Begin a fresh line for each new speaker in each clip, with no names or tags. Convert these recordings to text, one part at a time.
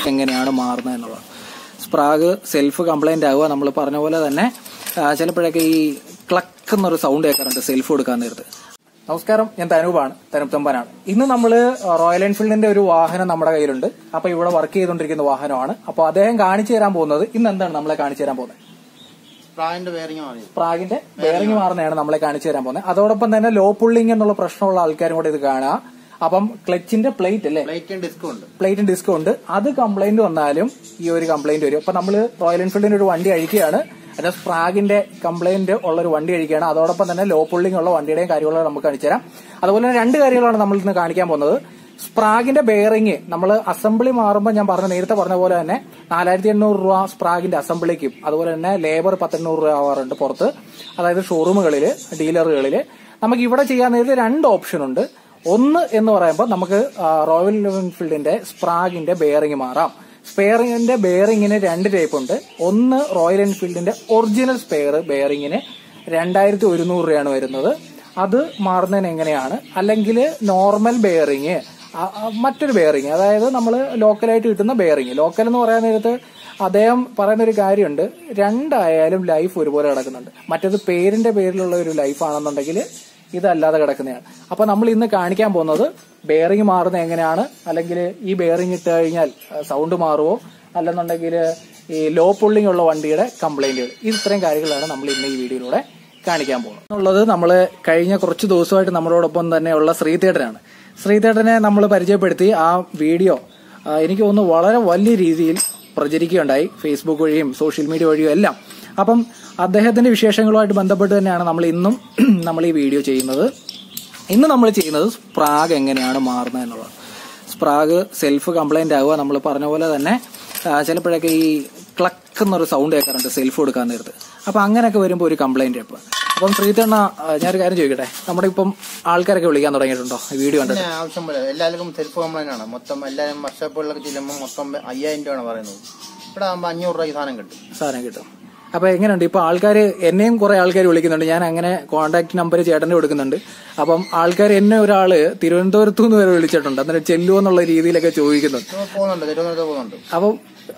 എങ്ങനെയാണ് മാറുന്നത് എന്നുള്ളത് സ്പ്രാഗ് സെൽഫ് കംപ്ലൈന്റ് ആവുക നമ്മൾ പറഞ്ഞ പോലെ തന്നെ ആ, ചിലപ്പോഴൊക്കെ ഈ ക്ലക്ക് എന്നൊരു സൗണ്ട് കേൾക്കാറുണ്ട് സെൽഫ് കൊടുക്കാൻ നേരത്ത് നമസ്കാരം ഞാൻ തനൂപാണ് തനൂപ് തമ്പാനാണ് ഇന്ന് നമ്മൾ റോയൽ എൻഫീൽഡിന്റെ ഒരു വാഹനം നമ്മുടെ കയ്യിലുണ്ട് അപ്പൊ ഇവിടെ വർക്ക് ചെയ്തുകൊണ്ടിരിക്കുന്ന വാഹനമാണ് അപ്പൊ അദ്ദേഹം കാണിച്ചു തരാൻ പോകുന്നത് ഇന്ന് എന്താണ് നമ്മളെ കാണിച്ചു തരാൻ പോകുന്നത്
പ്രായന്റെ ബെയറിംഗ് മാറി
പ്രാഗിന്റെ ബെയറിംഗ് മാറുന്നതാണ് നമ്മളെ കാണിച്ചു തരാൻ പോകുന്നത് അതോടൊപ്പം തന്നെ ലോ പുള്ളിംഗ് എന്നുള്ള പ്രശ്നമുള്ള ആൾക്കാരും കൂടെ ഇത് കാണുക അപ്പം ക്ലച്ചിന്റെ പ്ലേറ്റ് അല്ലേ
പ്ലേറ്റും ഡിസ്കും ഉണ്ട്
പ്ലേറ്റും ഡിസ്കും ഉണ്ട് അത് കംപ്ലൈന്റ് വന്നാലും ഈ ഒരു കംപ്ലൈന്റ് വരും അപ്പൊ നമ്മൾ റോയൽ എൻഫീൽഡിന്റെ ഒരു വണ്ടി അഴിക്കുകയാണ് അതിന്റെ സ്പ്രാഗിന്റെ കംപ്ലൈന്റ് ഉള്ള ഒരു വണ്ടി അഴിക്കുകയാണ് അതോടൊപ്പം തന്നെ ലോ പുള്ളിംഗ് ഉള്ള വണ്ടിയുടെയും കാര്യങ്ങളും നമുക്ക് കാണിച്ചു തരാം അതുപോലെ തന്നെ രണ്ട് കാര്യങ്ങളാണ് നമ്മൾ ഇന്ന് കാണിക്കാൻ പോകുന്നത് സ്പ്രാഗിന്റെ ബെയറിംഗ് നമ്മൾ അസംബ്ലി മാറുമ്പോൾ ഞാൻ പറഞ്ഞ നേരത്തെ പറഞ്ഞ പോലെ തന്നെ നാലായിരത്തി എണ്ണൂറ് രൂപ സ്പ്രാഗിന്റെ അസംബ്ലിക്കും അതുപോലെ തന്നെ ലേബർ പത്തെണ്ണൂറ് രൂപ ആവാറുണ്ട് പുറത്ത് അതായത് ഷോറൂമുകളിൽ ഡീലറുകളിൽ നമുക്ക് ഇവിടെ ചെയ്യാൻ നേരത്തെ രണ്ട് ഓപ്ഷൻ ഉണ്ട് ഒന്ന് എന്ന് പറയുമ്പോൾ നമുക്ക് ആ, റോയൽ എൻഫീൽഡിന്റെ സ്പ്രാഗിന്റെ ബെയറിംഗ് മാറാം സ്പെയറിംഗിന്റെ ബെയറിംഗിന് രണ്ട് ടൈപ്പ് ഉണ്ട് ഒന്ന് റോയൽ എൻഫീൽഡിന്റെ ഒറിജിനൽ സ്പെയർ ബെയറിംഗിന് രണ്ടായിരത്തി ഒരുന്നൂറ് രൂപയാണ് വരുന്നത് അത് മാറുന്നതിന് എങ്ങനെയാണ് അല്ലെങ്കിൽ നോർമൽ ബെയറിംഗ് മറ്റൊരു ബെയറിംഗ് അതായത് നമ്മൾ ലോക്കലായിട്ട് കിട്ടുന്ന ബെയറിംഗ് ലോക്കൽ എന്ന് പറയാൻ നേരത്ത് അദ്ദേഹം പറയുന്ന ഒരു കാര്യമുണ്ട് രണ്ടായാലും ലൈഫ് ഒരുപോലെ കിടക്കുന്നുണ്ട് മറ്റേത് പേരിന്റെ പേരിലുള്ള ഒരു ലൈഫ് ആണെന്നുണ്ടെങ്കിൽ ഇതല്ലാതെ കിടക്കുന്നതാണ് അപ്പൊ നമ്മൾ ഇന്ന് കാണിക്കാൻ പോകുന്നത് ബെയറിംഗ് മാറുന്നത് എങ്ങനെയാണ് അല്ലെങ്കിൽ ഈ ബെയറിംഗ് ഇട്ട് കഴിഞ്ഞാൽ സൗണ്ട് മാറുമോ അല്ലെന്നുണ്ടെങ്കിൽ ഈ ലോ പുള്ളിംഗ് ഉള്ള വണ്ടിയുടെ കംപ്ലൈന്റുകൾ ഇത് ഇത്രയും കാര്യങ്ങളാണ് നമ്മൾ ഇന്ന് ഈ വീഡിയോയിലൂടെ കാണിക്കാൻ പോകുന്നത് എന്നുള്ളത് നമ്മൾ കഴിഞ്ഞ കുറച്ച് ദിവസമായിട്ട് നമ്മളോടൊപ്പം തന്നെയുള്ള ശ്രീതേട്ടനാണ് ശ്രീതേട്ടനെ നമ്മൾ പരിചയപ്പെടുത്തി ആ വീഡിയോ ആ, എനിക്ക് തോന്നുന്നു വളരെ വലിയ രീതിയിൽ പ്രചരിക്കുകയുണ്ടായി ഫേസ്ബുക്ക് വഴിയും സോഷ്യൽ മീഡിയ വഴിയും എല്ലാം അപ്പം അദ്ദേഹത്തിന്റെ വിശേഷങ്ങളുമായിട്ട് ബന്ധപ്പെട്ട് തന്നെയാണ് നമ്മൾ ഇന്നും നമ്മൾ ഈ വീഡിയോ ചെയ്യുന്നത് ഇന്ന് നമ്മൾ ചെയ്യുന്നത് സ്പ്രാഗ് എങ്ങനെയാണ് മാറുന്നത് എന്നുള്ളത് സ്പ്രാഗ് സെൽഫ് കംപ്ലൈന്റ് ആവുക നമ്മൾ പറഞ്ഞ പോലെ തന്നെ ആ, ചിലപ്പോഴൊക്കെ ഈ ക്ലക്ക് എന്നൊരു സൗണ്ട് കേൾക്കാറുണ്ട് സെൽഫ് കൊടുക്കാൻ നേരത്ത് അപ്പൊ അങ്ങനെയൊക്കെ വരുമ്പോൾ ഒരു കംപ്ലൈന്റ് ഇപ്പം അപ്പം ശ്രീതണ്ണ ഞാനൊരു കാര്യം ചോദിക്കട്ടെ നമ്മുടെ ഇപ്പം ആൾക്കാരൊക്കെ വിളിക്കാൻ തുടങ്ങിയിട്ടുണ്ടോ ഈ വീഡിയോ കണ്ടിട്ട്
പിന്നെ ആവശ്യം പോലെ എല്ലാവർക്കും സെൽഫ് കംപ്ലൈന്റ് ആണ് മൊത്തം എല്ലാവരും വർഷോപ്പുകളിലൊക്കെ ചെല്ലുമ്പോൾ മൊത്തം അയ്യായിരം രൂപയാണ് പറയുന്നത് ഇവിടെ ആകുമ്പോൾ അഞ്ഞൂറ് രൂപയ്ക്ക് സാധനം കിട്ടും
സാധനം കിട്ടും അപ്പൊ എങ്ങനെയുണ്ട് ഇപ്പൊ ആൾക്കാർ എന്നെയും കുറെ ആൾക്കാർ വിളിക്കുന്നുണ്ട് ഞാൻ അങ്ങനെ കോൺടാക്ട് നമ്പർ ചേട്ടന് കൊടുക്കുന്നുണ്ട് അപ്പം ആൾക്കാർ എന്നെ ഒരാള് തിരുവനന്തപുരത്തു നിന്ന് വരെ വിളിച്ചിട്ടുണ്ട് അന്നേരം ചെല്ലുവോ എന്നുള്ള രീതിയിലൊക്കെ ചോദിക്കുന്നുണ്ട്
ഇപ്പൊ പോകുന്നുണ്ട് തിരുവനന്തപുരത്ത് പോകുന്നുണ്ട്
അപ്പം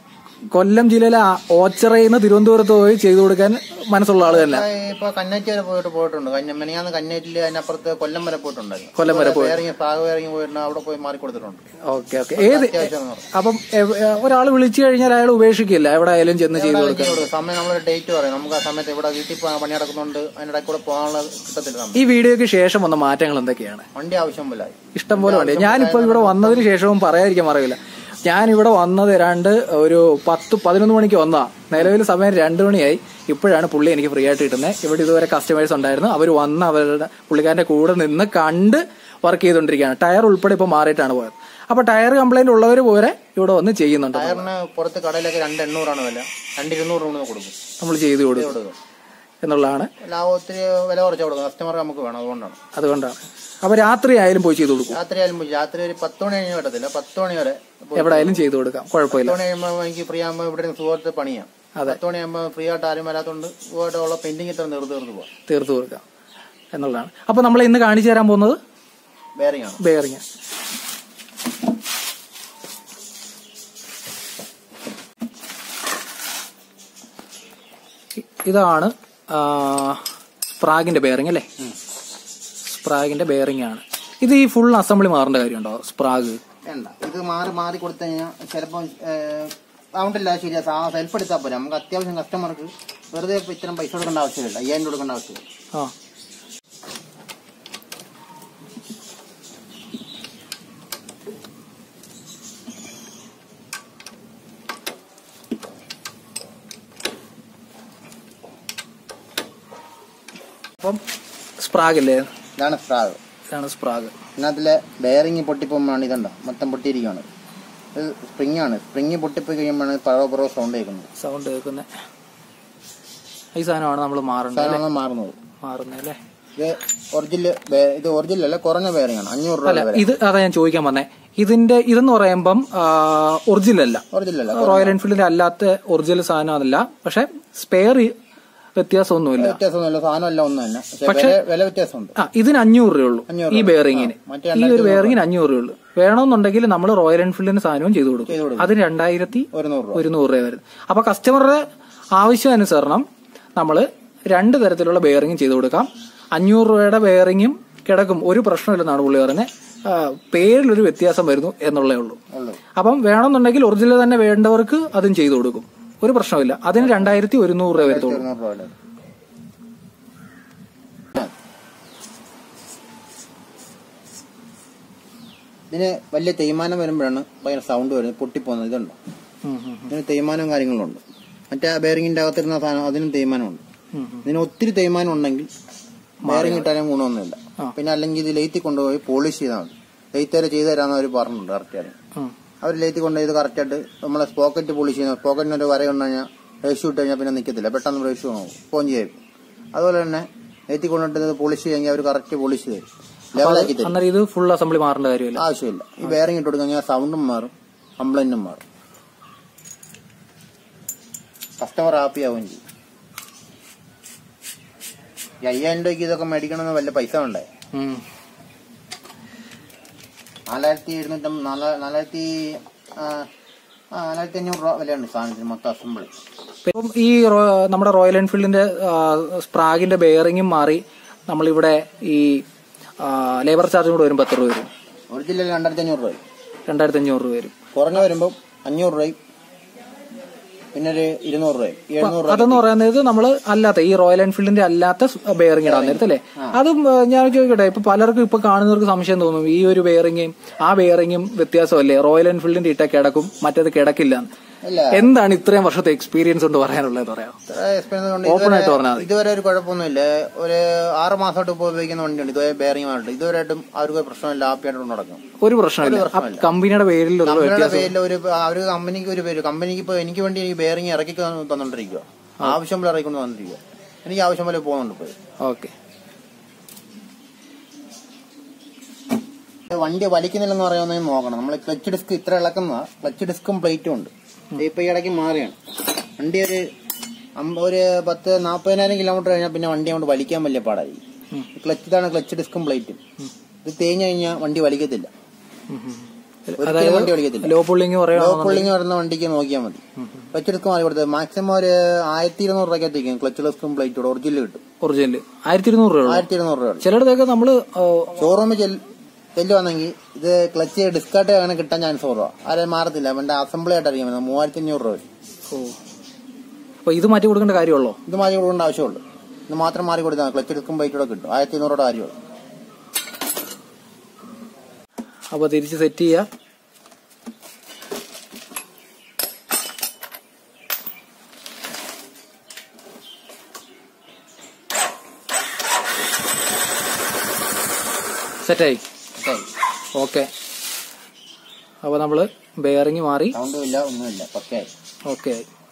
കൊല്ലം ജില്ലയിലെ ആ ഓച്ചിറയിൽ നിന്ന് തിരുവനന്തപുരത്ത് പോയി ചെയ്തു കൊടുക്കാൻ മനസ്സുള്ള ആള് തന്നെ
ഇപ്പൊ കന്നേറ്റ് വരെ പോയിട്ട് പോയിട്ടുണ്ട് കന്യ മെനിയാന്ന് കന്നേറ്റില് അതിനപ്പുറത്ത് കൊല്ലം വരെ പോയിട്ടുണ്ടായിരുന്നു
കൊല്ലം വരെ പോയി
വേറിങ് പ്രാഗ് വേറിങ് പോയിട്ട് അവിടെ പോയി മാറി കൊടുത്തിട്ടുണ്ട്
ഓക്കെ ഓക്കെ ഏത്
അത്യാവശ്യം പറഞ്ഞു
അപ്പം ഒരാൾ വിളിച്ചു കഴിഞ്ഞാൽ അയാൾ ഉപേക്ഷിക്കില്ല എവിടെ ആയാലും ചെന്ന് ചെയ്തു കൊടുക്കാം
സമയം നമ്മൾ ഡേറ്റ് പറയും നമുക്ക് ആ സമയത്ത് ഇവിടെ വീട്ടിൽ പോകാൻ പണി നടക്കുന്നുണ്ട് അതിനിടെ കൂടെ പോകാനുള്ള കിട്ടത്തില്ല സമയം
ഈ വീഡിയോയ്ക്ക് ശേഷം വന്ന മാറ്റങ്ങൾ എന്തൊക്കെയാണ്
വണ്ടി ആവശ്യം പോലെ
ഇഷ്ടം പോലെ വണ്ടി ഞാനിപ്പോ ഇവിടെ വന്നതിന് ശേഷവും പറയാതിരിക്കാൻ അറിയില്ല ഞാൻ ഇവിടെ വന്നത് ഏതാണ്ട് ഒരു പത്ത് പതിനൊന്ന് മണിക്ക് വന്നതാ നിലവിൽ സമയം രണ്ടു മണിയായി ഇപ്പോഴാണ് പുള്ളി എനിക്ക് ഫ്രീ ആയിട്ട് കിട്ടുന്നത് ഇവിടെ ഇതുവരെ കസ്റ്റമേഴ്സ് ഉണ്ടായിരുന്നു അവർ വന്ന് അവരുടെ പുള്ളിക്കാരന്റെ കൂടെ നിന്ന് കണ്ട് വർക്ക് ചെയ്തുകൊണ്ടിരിക്കുകയാണ് ടയർ ഉൾപ്പെടെ ഇപ്പൊ മാറിയിട്ടാണ് പോയത് അപ്പൊ ടയർ കംപ്ലൈന്റ് ഉള്ളവർ പോലെ ഇവിടെ വന്ന് ചെയ്യുന്നുണ്ട്
ടയറിന് പുറത്ത് കടയിലൊക്കെ രണ്ട് എണ്ണൂറാണ് വില രണ്ട് ഇരുന്നൂറ് രൂപ കൊടുക്കും
നമ്മൾ ചെയ്തു കൊടുക്കും
കൊടുക്കും
എന്നുള്ളതാണ്
ലാഭം ഒത്തിരി വില കുറച്ച് കൊടുക്കും കസ്റ്റമർ നമുക്ക് വേണം അതുകൊണ്ടാണ്
അതുകൊണ്ടാണ് അപ്പൊ രാത്രി ആയാലും പോയി ചെയ്തു കൊടുക്കും
രാത്രി ആയാലും പോയി. രാത്രി ഒരു പത്ത് മണി കഴിഞ്ഞ് പറ്റത്തില്ല പത്ത് മണി വരെ പോയി.
എവിടെ ആയാലും ചെയ്തു കൊടുക്കാം കുഴപ്പമില്ല
പത്ത് മണി കഴിയുമ്പോൾ എനിക്ക് ഫ്രീ ആകുമ്പോൾ ഇവിടെ സുഖത്ത് പണിയാം
അതെ.
പത്ത് മണി ആകുമ്പോൾ ഫ്രീ ആയിട്ട് ആരും വരാത്തോണ്ട് സുഖമായിട്ടുള്ള പെയിന്റിംഗ് ഇത്ര നിർത്തി നിർത്തി പോവാം
തീർത്തു കൊടുക്കാം എന്നുള്ളതാണ് അപ്പൊ നമ്മൾ ഇന്ന് കാണിച്ചു തരാൻ പോകുന്നത്
ബെയറിംഗ് ആണ്
ബെയറിങ് ഇതാണ് ആ, സ്പ്രാഗിന്റെ ബെയറിംഗ് അല്ലേ സ്പ്രാഗിന്റെ ബെയറിംഗ് ആണ് ഇത് ഈ ഫുൾ അസംബ്ലി മാറേണ്ട കാര്യമുണ്ടോ സ്പ്രാഗ്
വേണ്ട ഇത് മാറി മാറി കൊടുത്തു കഴിഞ്ഞാൽ ചിലപ്പോൾ സൗണ്ടില്ല ശരിയാ സാ- സെൽഫ് എടുത്താൽ പോരാ നമുക്ക് അത്യാവശ്യം കസ്റ്റമർക്ക് വെറുതെ ഇപ്പൊ ഇത്രയും പൈസ കൊടുക്കേണ്ട ആവശ്യമില്ല അയ്യായിരം രൂപ കൊടുക്കേണ്ട ആവശ്യമില്ല
ആ അപ്പം സ്പ്രാഗ് അല്ലേ
ഇതാണ് സ്പ്രാഗ്
ഇതാണ് സ്പ്രാഗ്
ഇതിനകത്തിലെ ബെയറിങ് പൊട്ടിപ്പോകുമ്പോഴാണ് ഇതുണ്ടോ മൊത്തം പൊട്ടിയിരിക്കുകയാണ് ഇത് സ്പ്രിങ് ആണ് സ്പ്രിങ് പൊട്ടിപ്പോയി കഴിയുമ്പോഴാണ് പറോ പറോ സൗണ്ട് കേൾക്കുന്നത്
സൗണ്ട് കേൾക്കുന്ന ഈ സാധനമാണ് നമ്മൾ മാറേണ്ടത് അല്ലേ
സാധനമാണ് മാറുന്നത്
മാറുന്നത് അല്ലേ
ഇത് ഒറിജിനൽ ഇത് ഒറിജിനൽ അല്ല കുറഞ്ഞ ബെയറിംഗ് ആണ് അഞ്ഞൂറ് രൂപ
അല്ല ഇത് അതാ ഞാൻ ചോദിക്കാൻ വന്നേ ഇതിന്റെ ഇതെന്ന് പറയുമ്പം ഒറിജിനൽ അല്ല
ഒറിജിനൽ അല്ല
റോയൽ എൻഫീൽഡിന്റെ അല്ലാത്ത ഒറിജിനൽ സാധനമല്ല പക്ഷെ സ്പെയർ വ്യത്യാസമൊന്നുമില്ല
വ്യത്യാസമൊന്നുമില്ല സാധനമല്ല ഒന്നും തന്നെ പക്ഷേ വില- വില വ്യത്യാസമുണ്ട്
ആ ഇതിന് അഞ്ഞൂറ് രൂപയുള്ളൂ
അഞ്ഞൂറ്
ഈ
രൂപ.
ബെയറിങ്ങിന്
ആ, മറ്റേ
ഈ ഒരു ബെയറിങ്ങിന് അഞ്ഞൂറ് രൂപയുള്ളൂ വേണമെന്നുണ്ടെങ്കിൽ നമ്മൾ റോയൽ എൻഫീൽഡിന് സാധനവും ചെയ്തു കൊടുക്കും
ചെയ്തു കൊടുക്കും.
അതിന് രണ്ടായിരത്തി
ഒരു നൂറ് രൂപ
ഒരു നൂറ് രൂപ വരുന്നത് അപ്പൊ കസ്റ്റമറുടെ ആവശ്യാനുസരണം നമ്മൾ രണ്ട് തരത്തിലുള്ള ബെയറിംഗും ചെയ്തു കൊടുക്കാം അഞ്ഞൂറ് രൂപയുടെ ബെയറിംഗും കിടക്കും ഒരു പ്രശ്നമില്ലെന്നാണ് പുള്ളി പറഞ്ഞത് ആ, പേരിലൊരു വ്യത്യാസം വരുന്നു എന്നുള്ളേ ഉള്ളൂ
ഉള്ളു
അപ്പം വേണമെന്നുണ്ടെങ്കിൽ ഒറിജിനൽ തന്നെ വേണ്ടവർക്ക് അതും ചെയ്തു കൊടുക്കും ഒരു പ്രശ്നമില്ല അതിന് രണ്ടായിരത്തി ഒരുന്നൂറ് രൂപ വരത്തുള്ളൂ
ഇരുന്നൂറ് രൂപ അല്ലേ? ഇതിന് വലിയ തേയ്മാനം വരുമ്പോഴാണ് ഭയങ്കര സൗണ്ട് വരുന്നത് പൊട്ടിപ്പോകുന്നത് ഇതുണ്ടോ
ഉം, ഉം,
ഇതിന് തേയ്മാനവും കാര്യങ്ങളുണ്ട് മറ്റേ ബെയറിങ്ങിന്റെ അകത്തിരുന്ന സാധനം അതിനും തേയ്മാനമുണ്ട്
ഉം, ഉം.
ഇതിന് ഒത്തിരി തേയ്മാനം ഉണ്ടെങ്കിൽ ബെയറിംഗ് ഇട്ടാലും ഗുണമൊന്നുമില്ല
ആ.
പിന്നെ അല്ലെങ്കിൽ ഇത് ലെയ്ത്തിൽ കൊണ്ടുപോയി പോളിഷ് ചെയ്താൽ മതി ലെയ്ത്ത് വരെ ചെയ്തു തരാമെന്ന് അവർ പറഞ്ഞിട്ടുണ്ട് കറക്റ്റ്
ഉം.
അവർ ലേത്തി കൊണ്ട് ഇത് കറക്റ്റായിട്ട് നമ്മളെ പോക്കറ്റ് പോളിഷ് ചെയ്യുന്ന പോക്കറ്റിന് ഒരു വര കൊണ്ടു കഴിഞ്ഞാൽ റേഷ്യൂ ഇട്ട് കഴിഞ്ഞാൽ പിന്നെ നിൽക്കത്തില്ല പെട്ടെന്ന് റേഷ്യൂ ആവും പോഞ്ച് ചെയ്യും അതുപോലെ തന്നെ ലേത്തി കൊണ്ടിട്ട് ഇത് പോളിഷ് ചെയ്യുമെങ്കിൽ അവർ കറക്റ്റ് പോളിഷ് തരും ലെവലാക്കി തരും
അന്നേരം ഇത് ഫുൾ അസംബ്ലി മാറേണ്ട കാര്യമില്ല
ആവശ്യമില്ല ഈ ബെയറിംഗ് ഇട്ട് കൊടുക്കുക സൗണ്ടും മാറും കംപ്ലൈന്റും മാറും കസ്റ്റമർ ഹാപ്പി ആവുകയും ചെയ്യും ഈ അയ്യായിരം രൂപയ്ക്ക് ഇതൊക്കെ മേടിക്കണമെന്ന് വല്ല പൈസ വേണ്ടേ
ഉം.
നാലായിരത്തി എഴുന്നൂറ്റം നാലാ- നാലായിരത്തി ആ, ആ, നാലായിരത്തി അഞ്ഞൂറ് രൂപ വിലയുണ്ട് സാധനത്തിന് മൊത്തം അസംബിളി
ഇപ്പം ഈ റോ- നമ്മുടെ റോയൽ എൻഫീൽഡിന്റെ ആ, സ്പ്രാഗിന്റെ ബെയറിംഗും മാറി നമ്മളിവിടെ ഈ ആ, ലേബർ ചാർജും കൂടെ വരുമ്പോൾ എത്ര രൂപ വരും
ഒരു ജില്ലയിൽ രണ്ടായിരത്തി അഞ്ഞൂറ് രൂപ
രണ്ടായിരത്തി അഞ്ഞൂറ് രൂപ വരും
കുറഞ്ഞ വരുമ്പോൾ അഞ്ഞൂറ് രൂപയും പിന്നെ ഒരു ഇരുന്നൂറ് രൂപയും എഴുന്നൂറ് രൂപ
അതെന്ന് പറയുന്നത് നമ്മൾ അല്ലാത്ത ഈ റോയൽ എൻഫീൽഡിന്റെ അല്ലാത്ത ബെയറിംഗ് ഇടാൻ നേരത്തെ അല്ലേ അതും ആ, ഞാൻ ചോദിക്കട്ടെ ഇപ്പൊ പലർക്കും ഇപ്പൊ കാണുന്നവർക്ക് സംശയം തോന്നും ഈ ഒരു ബെയറിംഗും ആ ബെയറിംഗും വ്യത്യാസമല്ലേ റോയൽ എൻഫീൽഡിന്റെ ഇട്ട കിടക്കും മറ്റേത് കിടക്കില്ല
ഇല്ല
എന്താണ് ഇത്രയും വർഷത്തെ എക്സ്പീരിയൻസ് കൊണ്ട് പറയാനുള്ളത് പറയാം
ഇത്ര experience കൊണ്ട്
Open ആയിട്ട്
ഇതുവരെ-
പറഞ്ഞാൽ മതി.
ഇതുവരെ ഒരു കുഴപ്പമൊന്നുമില്ല ഒരു ആറ് മാസമായിട്ട് ഇപ്പോൾ ഉപയോഗിക്കുന്ന വണ്ടിയുണ്ട് ഇതുവരെ ബെയറിംഗുമായിട്ട് ഇതുവരെയായിട്ടും അവർക്ക് ഒരു പ്രശ്നമില്ല ഹാപ്പിയായിട്ട് കൊണ്ട് നടക്കും
ഒരു പ്രശ്നമില്ല ആ കമ്പനിയുടെ പേരിൽ ഒരു
കമ്പനിയുടെ പേരിൽ ഒരു അവർ കമ്പനിക്ക് ഒരു പേര് കമ്പനിക്ക് ഇപ്പോൾ എനിക്ക് വേണ്ടി ഈ ബെയറിംഗ് ഇറക്കി തന്നോണ്ടിരിക്കുക ആവശ്യം പോലെ ഇറക്കിക്കൊണ്ട് വന്നിരിക്കുക എനിക്ക് ആവശ്യം പോലെ പോകുന്നുണ്ട് ഇപ്പോൾ
ഓക്കെ
വണ്ടി വലിക്കുന്നില്ലെന്ന് പറയുന്നത് നോക്കണം നമ്മൾ ക്ലച്ച് ഡിസ്ക് ഇത്ര ഇളക്കുന്ന ക്ലച്ച് ഡിസ്കും പ്ലേറ്റും ഉണ്ട് ഇപ്പൊ ഈ ഇടയ്ക്ക് മാറിയാണ് വണ്ടി ഒരു അമ്പ- ഒരു പത്ത് നാൽപ്പതിനായിരം കിലോമീറ്റർ കഴിഞ്ഞാൽ പിന്നെ വണ്ടി കൊണ്ട് വലിക്കാൻ വലിയ പാടായി ക്ലച്ച് ഇതാണ് ക്ലച്ച് ഡിസ്കും പ്ലേറ്റും ഇത് തേഞ്ഞു കഴിഞ്ഞാൽ വണ്ടി വലിക്കത്തില്ല ഒരിക്കലും വണ്ടി വലിക്കത്തില്ല
ലോ പുള്ളിങ്
ലോ
പറയുകയാണെന്നുണ്ടെങ്കിൽ
പുള്ളിങ് വരുന്ന വണ്ടിക്ക് നോക്കിയാൽ മതി ക്ലച്ച് ഡിസ്ക് മാറി കൊടുത്തത് മാക്സിമം ഒരു ആയിരത്തി ഇരുന്നൂറ് രൂപയ്ക്കത്തേക്കും ക്ലച്ച് ഡിസ്കും പ്ലേറ്റും ഒറിജിനൽ കിട്ടും
ഒറിജിനൽ ആയിരത്തി ഇരുന്നൂറ് രൂപ
ആയിരത്തി ഇരുന്നൂറ് രൂപ
ചിലയിടത്തൊക്കെ നമ്മള് ആ,
ഷോറൂമിൽ ചെല്ലുവാണെങ്കിൽ ഇത് ക്ലച്ച് ഡിസ്കാർട്ട് അങ്ങനെ കിട്ടാൻ ചാൻസ് കുറവാ ആരെയും മാറത്തില്ല അവന്റെ അസംബ്ലി ആയിട്ട് അറിയാൻ പറ്റും മൂവായിരത്തി അഞ്ഞൂറ് രൂപ വരും.
ഓ അപ്പൊ ഇത് മാറ്റി കൊടുക്കേണ്ട കാര്യമുള്ളോ
ഇത് മാറി കൊടുക്കേണ്ട ആവശ്യമുള്ളൂ ഇത് മാത്രം മാറി കൊടുത്താൽ ക്ലച്ച് ഡിസ്കും ബൈറ്റൂടെ കിട്ടും ആയിരത്തി ഇരുന്നൂറ് രൂപ കാര്യമുള്ളൂ
അപ്പൊ തിരിച്ച് സെറ്റ് ചെയ്യാ സെറ്റായി
ശരി
ഓക്കെ അപ്പൊ നമ്മള് ബെയറിങ് മാറി
സൗണ്ടും ഇല്ല ഒന്നുമില്ല പക്കയായി
ഓക്കെ ആയി